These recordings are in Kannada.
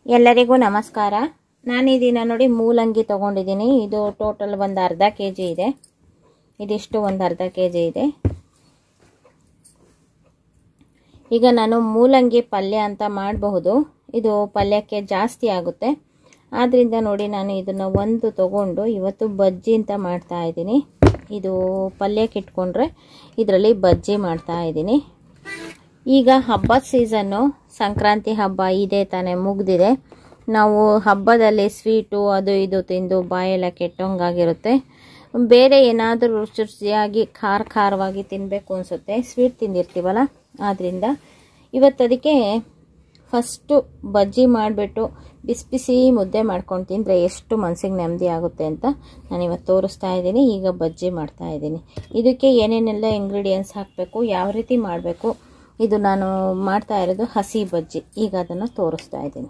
ಎಲ್ಲರಿಗೂ ನಮಸ್ಕಾರ ನಾನು ಈ ದಿನ ನೋಡಿ ಮೂಲಂಗಿ ತೊಗೊಂಡಿದ್ದೀನಿ ಇದು ಟೋಟಲ್ ಒಂದು ಅರ್ಧ ಕೆ ಜಿ ಇದೆ ಇದಿಷ್ಟು ಒಂದು ಅರ್ಧ ಕೆ ಜಿ ಇದೆ ಈಗ ನಾನು ಮೂಲಂಗಿ ಪಲ್ಯ ಅಂತ ಮಾಡಬಹುದು ಇದು ಪಲ್ಯಕ್ಕೆ ಜಾಸ್ತಿ ಆಗುತ್ತೆ ಆದ್ದರಿಂದ ನೋಡಿ ನಾನು ಇದನ್ನು ಒಂದು ತಗೊಂಡು ಇವತ್ತು ಬಜ್ಜಿ ಅಂತ ಮಾಡ್ತಾ ಇದ್ದೀನಿ ಇದು ಪಲ್ಯಕ್ಕೆ ಇಟ್ಕೊಂಡ್ರೆ ಇದರಲ್ಲಿ ಬಜ್ಜಿ ಮಾಡ್ತಾ ಇದ್ದೀನಿ ಈಗ ಹಬ್ಬದ ಸೀಸನ್ನು ಸಂಕ್ರಾಂತಿ ಹಬ್ಬ ಇದೆ ತಾನೇ ಮುಗ್ದಿದೆ ನಾವು ಹಬ್ಬದಲ್ಲಿ ಸ್ವೀಟು ಅದು ಇದು ತಿಂದು ಬಾಯೆಲ್ಲ ಕೆಟ್ಟಂಗಾಗಿರುತ್ತೆ ಬೇರೆ ಏನಾದರೂ ರುಚಿ ರುಚಿಯಾಗಿ ಖಾರ ಖಾರವಾಗಿ ತಿನ್ನಬೇಕು ಅನಿಸುತ್ತೆ ಸ್ವೀಟ್ ತಿಂದಿರ್ತೀವಲ್ಲ ಆದ್ದರಿಂದ ಇವತ್ತು ಅದಕ್ಕೆ ಫಸ್ಟು ಬಜ್ಜಿ ಮಾಡಿಬಿಟ್ಟು ಬಿಸಿ ಬಿಸಿ ಮುದ್ದೆ ಮಾಡ್ಕೊಂಡು ತಿಂದರೆ ಎಷ್ಟು ಮನಸ್ಸಿಗೆ ನೆಮ್ಮದಿ ಆಗುತ್ತೆ ಅಂತ ನಾನು ಇವತ್ತು ತೋರಿಸ್ತಾ ಇದ್ದೀನಿ ಈಗ ಬಜ್ಜಿ ಮಾಡ್ತಾ ಇದ್ದೀನಿ ಇದಕ್ಕೆ ಏನೇನೆಲ್ಲ ಇಂಗ್ರೀಡಿಯೆಂಟ್ಸ್ ಹಾಕಬೇಕು ಯಾವ ರೀತಿ ಮಾಡಬೇಕು ಇದು ನಾನು ಮಾಡ್ತಾ ಇರೋದು ಹಸಿ ಬಜ್ಜಿ ಈಗ ಅದನ್ನು ತೋರಿಸ್ತಾ ಇದ್ದೀನಿ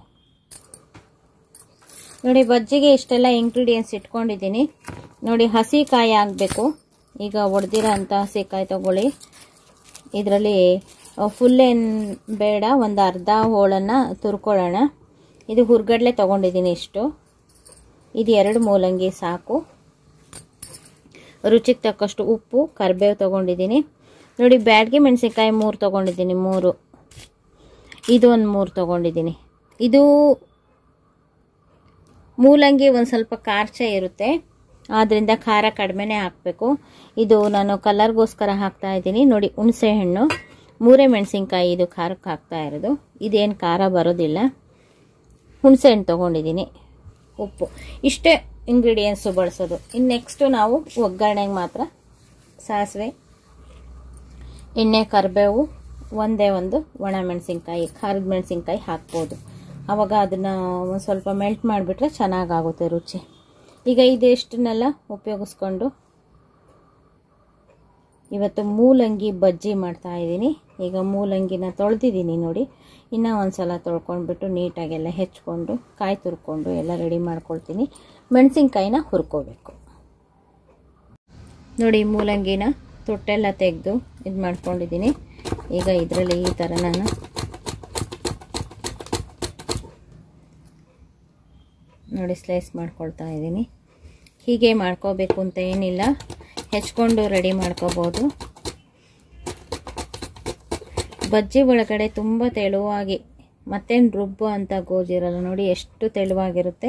ನೋಡಿ ಬಜ್ಜಿಗೆ ಇಷ್ಟೆಲ್ಲ ಇಂಗ್ರೀಡಿಯೆಂಟ್ಸ್ ಇಟ್ಕೊಂಡಿದ್ದೀನಿ ನೋಡಿ ಹಸಿ ಕಾಯಿ ಆಗಬೇಕು ಈಗ ಒಡೆದಿರೋ ಅಂಥ ಹಸಿ ಕಾಯಿ ತಗೊಳ್ಳಿ ಇದರಲ್ಲಿ ಫುಲ್ ಏನು ಬೇಡ ಒಂದು ಅರ್ಧ ಹೋಳನ್ನು ತುರ್ಕೊಳ್ಳೋಣ ಇದು ಹುರ್ಗಡ್ಲೆ ತೊಗೊಂಡಿದ್ದೀನಿ ಇಷ್ಟು ಇದು ಎರಡು ಮೂಲಂಗಿ ಸಾಕು ರುಚಿಗೆ ತಕ್ಕಷ್ಟು ಉಪ್ಪು ಕರಿಬೇವು ತೊಗೊಂಡಿದ್ದೀನಿ ನೋಡಿ ಬ್ಯಾಡ್ಗೆ ಮೆಣಸಿನ್ಕಾಯಿ ಮೂರು ತೊಗೊಂಡಿದ್ದೀನಿ ಮೂರು ಇದು ಒಂದು ಮೂರು ತೊಗೊಂಡಿದ್ದೀನಿ ಇದು ಮೂಲಂಗಿ ಒಂದು ಸ್ವಲ್ಪ ಖಾರ್ಚ ಇರುತ್ತೆ ಆದ್ದರಿಂದ ಖಾರ ಕಡಿಮೆನೇ ಹಾಕಬೇಕು ಇದು ನಾನು ಕಲರ್ಗೋಸ್ಕರ ಹಾಕ್ತಾ ಇದ್ದೀನಿ ನೋಡಿ ಹುಣಸೆ ಹಣ್ಣು ಮೂರೇ ಮೆಣಸಿನ್ಕಾಯಿ ಇದು ಖಾರಕ್ಕೆ ಹಾಕ್ತಾ ಇರೋದು ಇದೇನು ಖಾರ ಬರೋದಿಲ್ಲ ಹುಣಸೆ ಹಣ್ಣು ತೊಗೊಂಡಿದ್ದೀನಿ ಉಪ್ಪು ಇಷ್ಟೇ ಇಂಗ್ರೀಡಿಯೆಂಟ್ಸು ಬಳಸೋದು ಇನ್ನು ನೆಕ್ಸ್ಟು ನಾವು ಒಗ್ಗರಣೆಗೆ ಮಾತ್ರ ಸಾಸಿವೆ ಎಣ್ಣೆ ಕರಿಬೇವು ಒಂದೇ ಒಂದು ಒಣ ಮೆಣಸಿನ್ಕಾಯಿ ಖಾರದ ಮೆಣಸಿನ್ಕಾಯಿ ಹಾಕ್ಬೋದು ಆವಾಗ ಅದನ್ನು ಒಂದು ಸ್ವಲ್ಪ ಮೆಲ್ಟ್ ಮಾಡಿಬಿಟ್ರೆ ಚೆನ್ನಾಗಾಗುತ್ತೆ ರುಚಿ ಈಗ ಇದೆಷ್ಟನ್ನೆಲ್ಲ ಉಪಯೋಗಿಸ್ಕೊಂಡು ಇವತ್ತು ಮೂಲಂಗಿ ಬಜ್ಜಿ ಮಾಡ್ತಾ ಇದ್ದೀನಿ ಈಗ ಮೂಲಂಗಿನ ತೊಳೆದಿದ್ದೀನಿ ನೋಡಿ ಇನ್ನೂ ಒಂದು ಸಲ ತೊಳ್ಕೊಂಡ್ಬಿಟ್ಟು ನೀಟಾಗೆಲ್ಲ ಹೆಚ್ಕೊಂಡು ಕಾಯಿ ತುರ್ಕೊಂಡು ಎಲ್ಲ ರೆಡಿ ಮಾಡ್ಕೊಳ್ತೀನಿ ಮೆಣಸಿನ್ಕಾಯಿನ ಹುರ್ಕೋಬೇಕು ನೋಡಿ ಮೂಲಂಗಿನ ತೊಟ್ಟೆಲ್ಲ ತೆಗೆದು ಇದು ಮಾಡ್ಕೊಂಡಿದ್ದೀನಿ ಈಗ ಇದರಲ್ಲಿ ಈ ಥರ ನಾನು ನೋಡಿ ಸ್ಲೈಸ್ ಮಾಡ್ಕೊಳ್ತಾ ಇದ್ದೀನಿ ಹೀಗೆ ಮಾಡ್ಕೋಬೇಕು ಅಂತ ಏನಿಲ್ಲ ಹೆಚ್ಕೊಂಡು ರೆಡಿ ಮಾಡ್ಕೋಬೋದು ಬಜ್ಜಿ ಒಳಗಡೆ ತುಂಬ ತೆಳುವಾಗಿ ಮತ್ತೇನು ರುಬ್ಬು ಅಂತ ಗೋಜಿರಲ್ಲ ನೋಡಿ ಎಷ್ಟು ತೆಳುವಾಗಿರುತ್ತೆ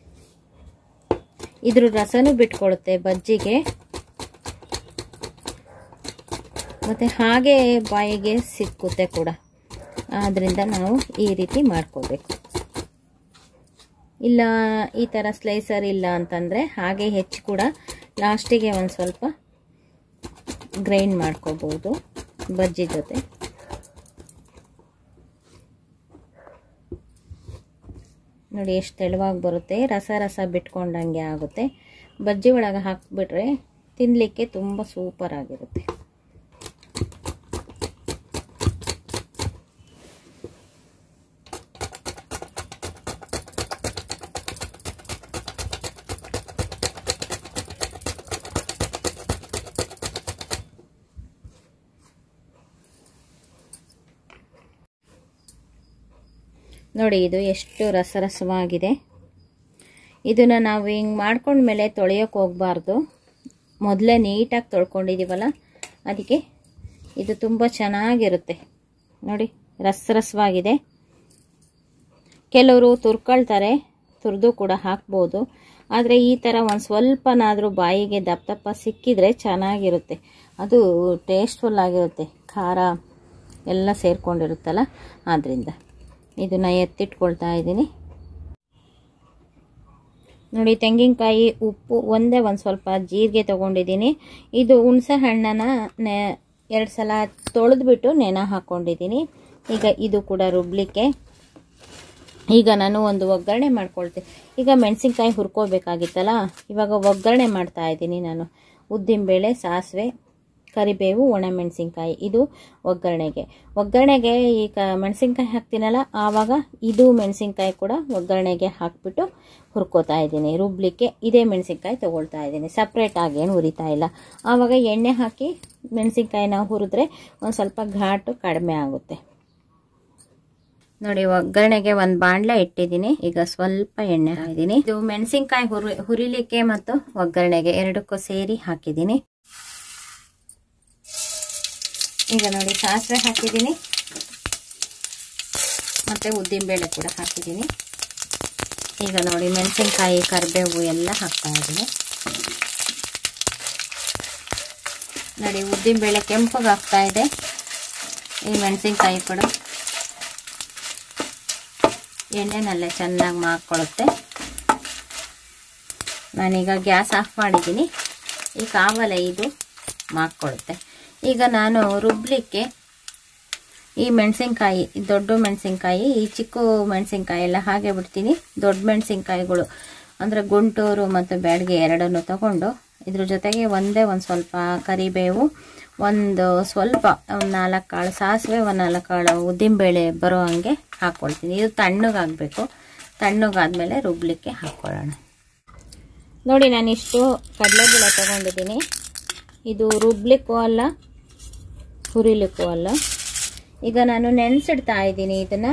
ಇದ್ರ ರಸನೂ ಬಿಟ್ಕೊಳುತ್ತೆ ಬಜ್ಜಿಗೆ ಮತ್ತು ಹಾಗೆ ಬಾಯಿಗೆ ಸಿಕ್ಕುತ್ತೆ ಕೂಡ ಆದ್ದರಿಂದ ನಾವು ಈ ರೀತಿ ಮಾಡ್ಕೋಬೇಕು ಇಲ್ಲ ಈ ಥರ ಸ್ಲೈಸರ್ ಇಲ್ಲ ಅಂತಂದರೆ ಹಾಗೆ ಹೆಚ್ಚು ಕೂಡ ಲಾಸ್ಟಿಗೆ ಒಂದು ಸ್ವಲ್ಪ ಗ್ರೈಂಡ್ ಮಾಡ್ಕೋಬೋದು ಬಜ್ಜಿ ಜೊತೆ ನೋಡಿ ಎಷ್ಟು ತೆಳುವಾಗಿ ಬರುತ್ತೆ ರಸ ರಸ ಬಿಟ್ಕೊಂಡಂಗೆ ಆಗುತ್ತೆ ಬಜ್ಜಿ ಒಳಗೆ ಹಾಕಿಬಿಟ್ರೆ ತಿನ್ನಲಿಕ್ಕೆ ತುಂಬ ಸೂಪರ್ ಆಗಿರುತ್ತೆ ನೋಡಿ ಇದು ಎಷ್ಟು ರಸರಸವಾಗಿದೆ ಇದನ್ನು ನಾವು ಹಿಂಗೆ ಮಾಡ್ಕೊಂಡ್ಮೇಲೆ ತೊಳೆಯೋಕೆ ಹೋಗಬಾರ್ದು ಮೊದಲೇ ನೀಟಾಗಿ ತೊಳ್ಕೊಂಡಿದ್ದೀವಲ್ಲ ಅದಕ್ಕೆ ಇದು ತುಂಬ ಚೆನ್ನಾಗಿರುತ್ತೆ ನೋಡಿ ರಸರಸವಾಗಿದೆ ಕೆಲವರು ತುರ್ಕೊಳ್ತಾರೆ ತುರಿದು ಕೂಡ ಹಾಕ್ಬೋದು ಆದರೆ ಈ ಥರ ಒಂದು ಸ್ವಲ್ಪನಾದರೂ ಬಾಯಿಗೆ ದಪ್ಪ ದಪ್ಪ ಸಿಕ್ಕಿದರೆ ಚೆನ್ನಾಗಿರುತ್ತೆ ಅದು ಟೇಸ್ಟ್ಫುಲ್ ಆಗಿರುತ್ತೆ ಖಾರ ಎಲ್ಲ ಸೇರಿಕೊಂಡಿರುತ್ತಲ್ಲ ಆದ್ದರಿಂದ ಇದನ್ನು ಎತ್ತಿಟ್ಕೊಳ್ತಾ ಇದ್ದೀನಿ ನೋಡಿ ತೆಂಗಿನಕಾಯಿ ಉಪ್ಪು ಒಂದೇ ಒಂದು ಸ್ವಲ್ಪ ಜೀರಿಗೆ ತೊಗೊಂಡಿದ್ದೀನಿ ಇದು ಹುಣಸೆ ಹಣ್ಣನ್ನು ಎರಡು ಸಲ ತೊಳೆದ್ಬಿಟ್ಟು ನೆನ ಹಾಕ್ಕೊಂಡಿದ್ದೀನಿ ಈಗ ಇದು ಕೂಡ ರುಬ್ಲಿಕ್ಕೆ ಈಗ ನಾನು ಒಂದು ಒಗ್ಗರಣೆ ಮಾಡ್ಕೊಳ್ತೀನಿ ಈಗ ಮೆಣಸಿನ್ಕಾಯಿ ಹುರ್ಕೋಬೇಕಾಗಿತ್ತಲ್ಲ ಇವಾಗ ಒಗ್ಗರಣೆ ಮಾಡ್ತಾ ಇದ್ದೀನಿ ನಾನು ಉದ್ದಿನಬೇಳೆ ಸಾಸಿವೆ ಕರಿಬೇವು ಒಣಮೆಣಸಿನ್ಕಾಯಿ ಇದು ಒಗ್ಗರಣೆಗೆ ಒಗ್ಗರಣೆಗೆ ಈಗ ಮೆಣಸಿನ್ಕಾಯಿ ಹಾಕ್ತೀನಲ್ಲ ಆವಾಗ ಇದು ಮೆಣಸಿನ್ಕಾಯಿ ಕೂಡ ಒಗ್ಗರಣೆಗೆ ಹಾಕ್ಬಿಟ್ಟು ಹುರ್ಕೋತಾ ಇದ್ದೀನಿ ರುಬ್ಲಿಕ್ಕೆ ಇದೇ ಮೆಣಸಿನ್ಕಾಯಿ ತೊಗೊಳ್ತಾ ಇದ್ದೀನಿ ಸಪ್ರೇಟಾಗಿ ಏನು ಹುರಿತಾ ಇಲ್ಲ ಆವಾಗ ಎಣ್ಣೆ ಹಾಕಿ ಮೆಣಸಿನ್ಕಾಯಿನ ಹುರಿದ್ರೆ ಒಂದು ಸ್ವಲ್ಪ ಘಾಟು ಕಡಿಮೆ ಆಗುತ್ತೆ ನೋಡಿ ಒಗ್ಗರಣೆಗೆ ಒಂದು ಬಾಣಲೆ ಇಟ್ಟಿದ್ದೀನಿ ಈಗ ಸ್ವಲ್ಪ ಎಣ್ಣೆ ಹಾಕಿದ್ದೀನಿ ಇದು ಮೆಣಸಿನ್ಕಾಯಿ ಹುರಿ ಹುರಿಲಿಕ್ಕೆ ಮತ್ತು ಒಗ್ಗರಣೆಗೆ ಎರಡಕ್ಕೂ ಸೇರಿ ಹಾಕಿದ್ದೀನಿ ಈಗ ನೋಡಿ ಸಾಸಿವೆ ಹಾಕಿದ್ದೀನಿ ಮತ್ತು ಉದ್ದಿನಬೇಳೆ ಕೂಡ ಹಾಕಿದ್ದೀನಿ ಈಗ ನೋಡಿ ಮೆಣಸಿನ್ಕಾಯಿ ಕರಿಬೇವು ಎಲ್ಲ ಹಾಕ್ತಾ ಇದ್ದೀನಿ ನೋಡಿ ಉದ್ದಿನಬೇಳೆ ಕೆಂಪಗೆ ಆಗ್ತಾ ಇದೆ ಈ ಮೆಣಸಿನ್ಕಾಯಿ ಕೂಡ ಎಣ್ಣೆನಲ್ಲೇ ಚೆನ್ನಾಗಿ ಮಾಡ್ಕೊಳ್ಳುತ್ತೆ ನಾನೀಗ ಗ್ಯಾಸ್ ಆಫ್ ಮಾಡಿದ್ದೀನಿ ಈ ಕಾವಲೆ ಇದು ಮಾಡ್ಕೊಳ್ಳುತ್ತೆ ಈಗ ನಾನು ರುಬ್ಲಿಕ್ಕೆ ಈ ಮೆಣಸಿನ್ಕಾಯಿ ದೊಡ್ಡ ಮೆಣಸಿನ್ಕಾಯಿ ಈ ಚಿಕ್ಕ ಮೆಣಸಿನ್ಕಾಯಿ ಎಲ್ಲ ಹಾಗೆ ಬಿಡ್ತೀನಿ ದೊಡ್ಡ ಮೆಣಸಿನ್ಕಾಯಿಗಳು ಅಂದರೆ ಗುಂಟೂರು ಮತ್ತು ಬ್ಯಾಡಗೆ ಎರಡನ್ನು ತಗೊಂಡು ಇದ್ರ ಜೊತೆಗೆ ಒಂದೇ ಒಂದು ಸ್ವಲ್ಪ ಕರಿಬೇವು ಒಂದು ಸ್ವಲ್ಪ ಒಂದು ನಾಲ್ಕು ಕಾಳು ಸಾಸಿವೆ ಒಂದು ನಾಲ್ಕು ಕಾಳು ಉದ್ದಿನಬೇಳೆ ಬರೋ ಹಂಗೆ ಹಾಕ್ಕೊಳ್ತೀನಿ ಇದು ತಣ್ಣಗಾಗಬೇಕು ತಣ್ಣಗಾದ್ಮೇಲೆ ರುಬ್ಲಿಕ್ಕೆ ಹಾಕ್ಕೊಳ್ಳೋಣ ನೋಡಿ ನಾನಿಷ್ಟು ಕಡಲೆಬೇಳೆ ತೊಗೊಂಡಿದ್ದೀನಿ ಇದು ರುಬ್ಲಿಕ್ಕೂ ಅಲ್ಲ ಹುರಿಲಿಕ್ಕೂ ಅಲ್ಲ ಈಗ ನಾನು ನೆನೆಸಿಡ್ತಾ ಇದ್ದೀನಿ ಇದನ್ನು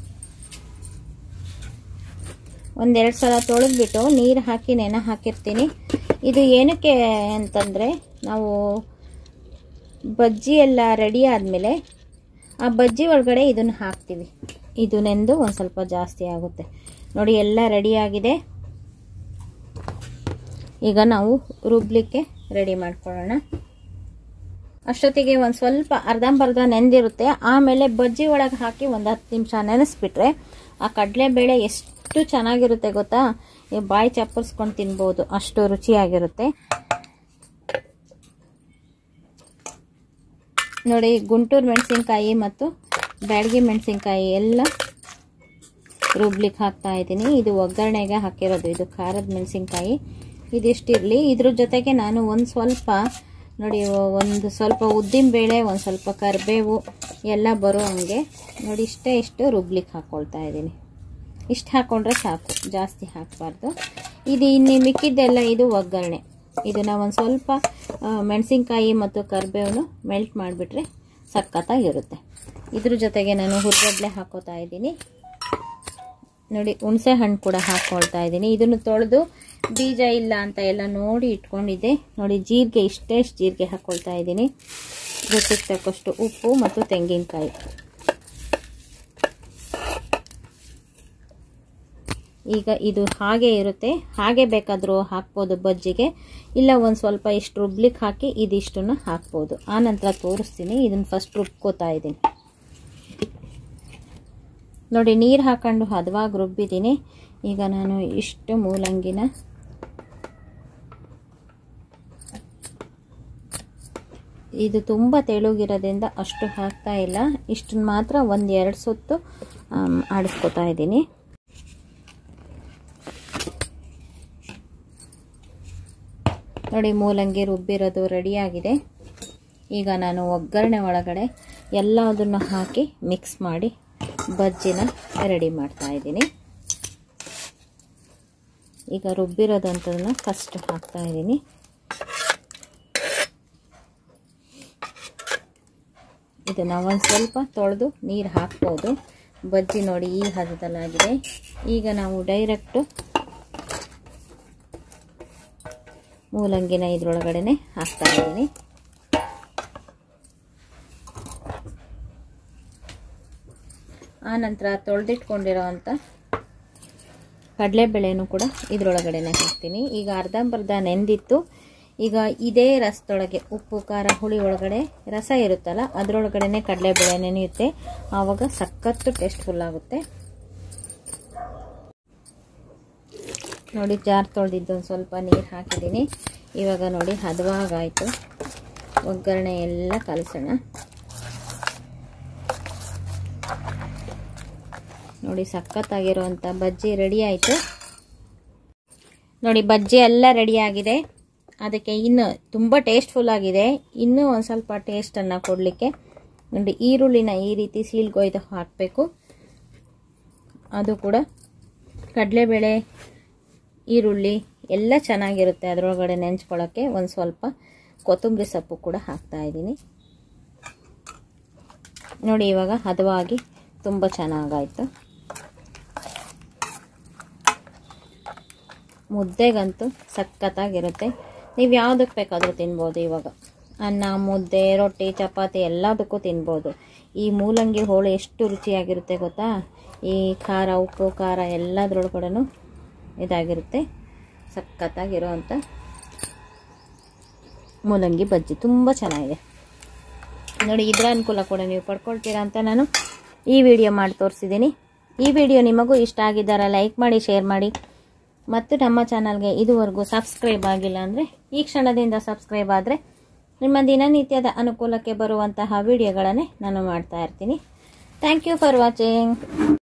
ಒಂದೆರಡು ಸಲ ತೊಳೆದ್ಬಿಟ್ಟು ನೀರು ಹಾಕಿ ನೆನೆ ಹಾಕಿರ್ತೀನಿ ಇದು ಏನಕ್ಕೆ ಅಂತಂದರೆ ನಾವು ಬಜ್ಜಿ ಎಲ್ಲ ರೆಡಿ ಆದಮೇಲೆ ಆ ಬಜ್ಜಿ ಒಳಗಡೆ ಇದನ್ನು ಹಾಕ್ತೀವಿ ಇದು ನೆಂದು ಒಂದು ಸ್ವಲ್ಪ ಜಾಸ್ತಿ ಆಗುತ್ತೆ ನೋಡಿ ಎಲ್ಲ ರೆಡಿಯಾಗಿದೆ ಈಗ ನಾವು ರುಬ್ಲಿಕ್ಕೆ ರೆಡಿ ಮಾಡ್ಕೊಳ್ಳೋಣ ಅಷ್ಟೊತ್ತಿಗೆ ಒಂದು ಸ್ವಲ್ಪ ಅರ್ಧಂಬರ್ಧ ನೆಂದಿರುತ್ತೆ ಆಮೇಲೆ ಬಜ್ಜಿ ಒಳಗೆ ಹಾಕಿ ಒಂದು ಹತ್ತು ನಿಮಿಷ ನೆನೆಸ್ಬಿಟ್ರೆ ಆ ಕಡಲೆಬೇಳೆ ಎಷ್ಟು ಚೆನ್ನಾಗಿರುತ್ತೆ ಗೊತ್ತಾ ಈ ಬಾಯಿ ಚಪ್ಪರ್ಸ್ಕೊಂಡು ತಿನ್ಬೋದು ಅಷ್ಟು ರುಚಿಯಾಗಿರುತ್ತೆ ನೋಡಿ ಗುಂಟೂರು ಮೆಣಸಿನ್ಕಾಯಿ ಮತ್ತು ಬ್ಯಾಡಗಿ ಮೆಣಸಿನ್ಕಾಯಿ ಎಲ್ಲ ರುಬ್ಲಿಕ್ಕೆ ಹಾಕ್ತಾ ಇದ್ದೀನಿ ಇದು ಒಗ್ಗರಣೆಗೆ ಹಾಕಿರೋದು ಇದು ಖಾರದ ಮೆಣಸಿನ್ಕಾಯಿ ಇದಿಷ್ಟಿರಲಿ ಇದ್ರ ಜೊತೆಗೆ ನಾನು ಒಂದು ಸ್ವಲ್ಪ ನೋಡಿ ಒಂದು ಸ್ವಲ್ಪ ಉದ್ದಿನಬೇಳೆ ಒಂದು ಸ್ವಲ್ಪ ಕರಿಬೇವು ಎಲ್ಲ ಬರೋ ಹಂಗೆ ನೋಡಿ ಇಷ್ಟೇ ಇಷ್ಟು ರುಬ್ಲಿಕ್ಕೆ ಹಾಕ್ಕೊಳ್ತಾ ಇದ್ದೀನಿ ಇಷ್ಟು ಹಾಕ್ಕೊಂಡ್ರೆ ಸಾಕು ಜಾಸ್ತಿ ಹಾಕಬಾರ್ದು ಇದು ಇನ್ನು ಮಿಕ್ಕಿದ್ದೆಲ್ಲ ಇದು ಒಗ್ಗರಣೆ ಇದನ್ನು ಒಂದು ಸ್ವಲ್ಪ ಮೆಣಸಿನ್ಕಾಯಿ ಮತ್ತು ಕರಿಬೇವನ್ನು ಮೆಲ್ಟ್ ಮಾಡಿಬಿಟ್ರೆ ಸಖತ್ತಾಗಿರುತ್ತೆ ಇದ್ರ ಜೊತೆಗೆ ನಾನು ಹುರ್ಗಡ್ಲೆ ಹಾಕೋತಾ ಇದ್ದೀನಿ ನೋಡಿ ಹುಣಸೆ ಹಣ್ಣು ಕೂಡ ಹಾಕ್ಕೊಳ್ತಾ ಇದ್ದೀನಿ ಇದನ್ನು ತೊಳೆದು ಬೀಜ ಇಲ್ಲ ಅಂತ ಎಲ್ಲ ನೋಡಿ ಇಟ್ಕೊಂಡಿದ್ದೆ ನೋಡಿ ಜೀರಿಗೆ ಇಷ್ಟೇ ಜೀರಿಗೆ ಹಾಕ್ಕೊಳ್ತಾ ಇದ್ದೀನಿ ರುಚಿಗೆ ತಕ್ಕಷ್ಟು ಉಪ್ಪು ಮತ್ತು ತೆಂಗಿನಕಾಯಿ ಈಗ ಇದು ಹಾಗೆ ಇರುತ್ತೆ ಹಾಗೆ ಬೇಕಾದರೂ ಹಾಕ್ಬೋದು ಬಜ್ಜಿಗೆ ಇಲ್ಲ ಒಂದು ಸ್ವಲ್ಪ ಇಷ್ಟು ರುಬ್ಲಿಕ್ಕೆ ಹಾಕಿ ಇದಿಷ್ಟನ್ನು ಹಾಕ್ಬೋದು ಆನಂತರ ತೋರಿಸ್ತೀನಿ ಇದನ್ನು ಫಸ್ಟ್ ರುಬ್ಕೋತಾ ಇದ್ದೀನಿ ನೋಡಿ ನೀರು ಹಾಕೊಂಡು ಹದವಾಗಿ ರುಬ್ಬಿದ್ದೀನಿ ಈಗ ನಾನು ಇಷ್ಟು ಮೂಲಂಗಿನ ಇದು ತುಂಬ ತೆಳುಗಿರೋದ್ರಿಂದ ಅಷ್ಟು ಹಾಕ್ತಾ ಇಲ್ಲ ಇಷ್ಟನ್ನು ಮಾತ್ರ ಒಂದು ಎರಡು ಸುತ್ತು ಆಡಿಸ್ಕೊತಾ ಇದ್ದೀನಿ ನೋಡಿ ಮೂಲಂಗಿ ರುಬ್ಬಿರೋದು ರೆಡಿಯಾಗಿದೆ ಈಗ ನಾನು ಒಗ್ಗರಣೆ ಒಳಗಡೆ ಎಲ್ಲದನ್ನು ಹಾಕಿ ಮಿಕ್ಸ್ ಮಾಡಿ ಬಜ್ಜಿನ ರೆಡಿ ಮಾಡ್ತಾ ಇದ್ದೀನಿ ಈಗ ರುಬ್ಬಿರೋದಂಥದನ್ನ ಫಸ್ಟ್ ಹಾಕ್ತಾ ಇದ್ದೀನಿ ಇದನ್ನು ಒಂದು ಸ್ವಲ್ಪ ತೊಳೆದು ನೀರು ಹಾಕ್ಬೋದು ಬಜ್ಜಿ ನೋಡಿ ಈ ಹದದಲ್ಲಾಗಿದೆ ಈಗ ನಾವು ಡೈರೆಕ್ಟು ಮೂಲಂಗಿನ ಇದ್ರೊಳಗಡೆನೆ ಹಾಕ್ತಾ ಇದ್ದೀನಿ ಆನಂತರ ತೊಳೆದಿಟ್ಕೊಂಡಿರೋ ಅಂಥ ಕಡಲೆಬೇಳೆನೂ ಕೂಡ ಇದರೊಳಗಡೆನೆ ಹಾಕ್ತೀನಿ ಈಗ ಅರ್ಧಂಬರ್ಧ ನೆಂದಿತ್ತು ಈಗ ಇದೇ ರಸದೊಳಗೆ ಉಪ್ಪು ಖಾರ ಹುಳಿ ಒಳಗಡೆ ರಸ ಇರುತ್ತಲ್ಲ ಅದರೊಳಗಡೆನೆ ಕಡಲೆಬೇಳೆ ನೆನೆಯುತ್ತೆ ಆವಾಗ ಸಖತ್ತು ಟೇಸ್ಟ್ಫುಲ್ ಆಗುತ್ತೆ ನೋಡಿ ಜಾರ್ ತೊಳೆದಿದ್ದು ಒಂದು ಸ್ವಲ್ಪ ನೀರು ಹಾಕಿದ್ದೀನಿ ಇವಾಗ ನೋಡಿ ಹದವಾಗಾಯಿತು ಒಗ್ಗರಣೆ ಎಲ್ಲ ಕಲಸೋಣ ನೋಡಿ ಸಖತ್ತಾಗಿರುವಂಥ ಬಜ್ಜಿ ರೆಡಿ ಆಯಿತು ನೋಡಿ ಬಜ್ಜಿ ಎಲ್ಲ ರೆಡಿ ಆಗಿದೆ ಅದಕ್ಕೆ ಇನ್ನು ತುಂಬ ಟೇಸ್ಟ್ಫುಲ್ ಆಗಿದೆ ಇನ್ನೂ ಒಂದು ಸ್ವಲ್ಪ ಟೇಸ್ಟನ್ನು ಕೊಡಲಿಕ್ಕೆ ನೋಡಿ ಈರುಳ್ಳಿನ ಈ ರೀತಿ ಸೀಳ್ಗೊಯ್ದು ಹಾಕಬೇಕು ಅದು ಕೂಡ ಕಡಲೆಬೇಳೆ ಈರುಳ್ಳಿ ಎಲ್ಲ ಚೆನ್ನಾಗಿರುತ್ತೆ ಅದರೊಳಗಡೆ ನೆಂಚ್ಕೊಳ್ಳೋಕ್ಕೆ ಒಂದು ಸ್ವಲ್ಪ ಕೊತ್ತಂಬರಿ ಸೊಪ್ಪು ಕೂಡ ಹಾಕ್ತಾ ಇದ್ದೀನಿ ನೋಡಿ ಇವಾಗ ಹದವಾಗಿ ತುಂಬ ಚೆನ್ನಾಗಾಯಿತು ಮುದ್ದೆಗಂತೂ ಸಖತ್ತಾಗಿರುತ್ತೆ ನೀವು ಯಾವುದಕ್ಕೆ ಬೇಕಾದರೂ ತಿನ್ಬೋದು ಇವಾಗ ಅನ್ನ ಮುದ್ದೆ ರೊಟ್ಟಿ ಚಪಾತಿ ಎಲ್ಲದಕ್ಕೂ ತಿನ್ಬೋದು ಈ ಮೂಲಂಗಿ ಹೋಳು ಎಷ್ಟು ರುಚಿಯಾಗಿರುತ್ತೆ ಗೊತ್ತಾ ಈ ಖಾರ ಉಪ್ಪು ಖಾರ ಎಲ್ಲದ್ರೊಳಗಡೆ ಇದಾಗಿರುತ್ತೆ ಸಖತ್ತಾಗಿರೋವಂಥ ಮೂಲಂಗಿ ಬಜ್ಜಿ ತುಂಬ ಚೆನ್ನಾಗಿದೆ ನೋಡಿ ಇದರ ಅನುಕೂಲ ಕೂಡ ನೀವು ಪಡ್ಕೊಳ್ತೀರಾ ಅಂತ ನಾನು ಈ ವಿಡಿಯೋ ಮಾಡಿ ತೋರಿಸಿದ್ದೀನಿ ಈ ವಿಡಿಯೋ ನಿಮಗೂ ಇಷ್ಟ ಆಗಿದ್ದಾರ ಲೈಕ್ ಮಾಡಿ ಶೇರ್ ಮಾಡಿ ಮತ್ತು ನಮ್ಮ ಚಾನಲ್ಗೆ ಇದುವರೆಗೂ ಸಬ್ಸ್ಕ್ರೈಬ್ ಆಗಿಲ್ಲ ಅಂದರೆ ಈ ಕ್ಷಣದಿಂದ ಸಬ್ಸ್ಕ್ರೈಬ್ ಆದರೆ ನಿಮ್ಮ ದಿನನಿತ್ಯದ ಅನುಕೂಲಕ್ಕೆ ಬರುವಂತಹ ವಿಡಿಯೋಗಳನ್ನೇ ನಾನು ಮಾಡ್ತಾ ಇರ್ತೀನಿ ಥ್ಯಾಂಕ್ ಯು ಫಾರ್ ವಾಚಿಂಗ್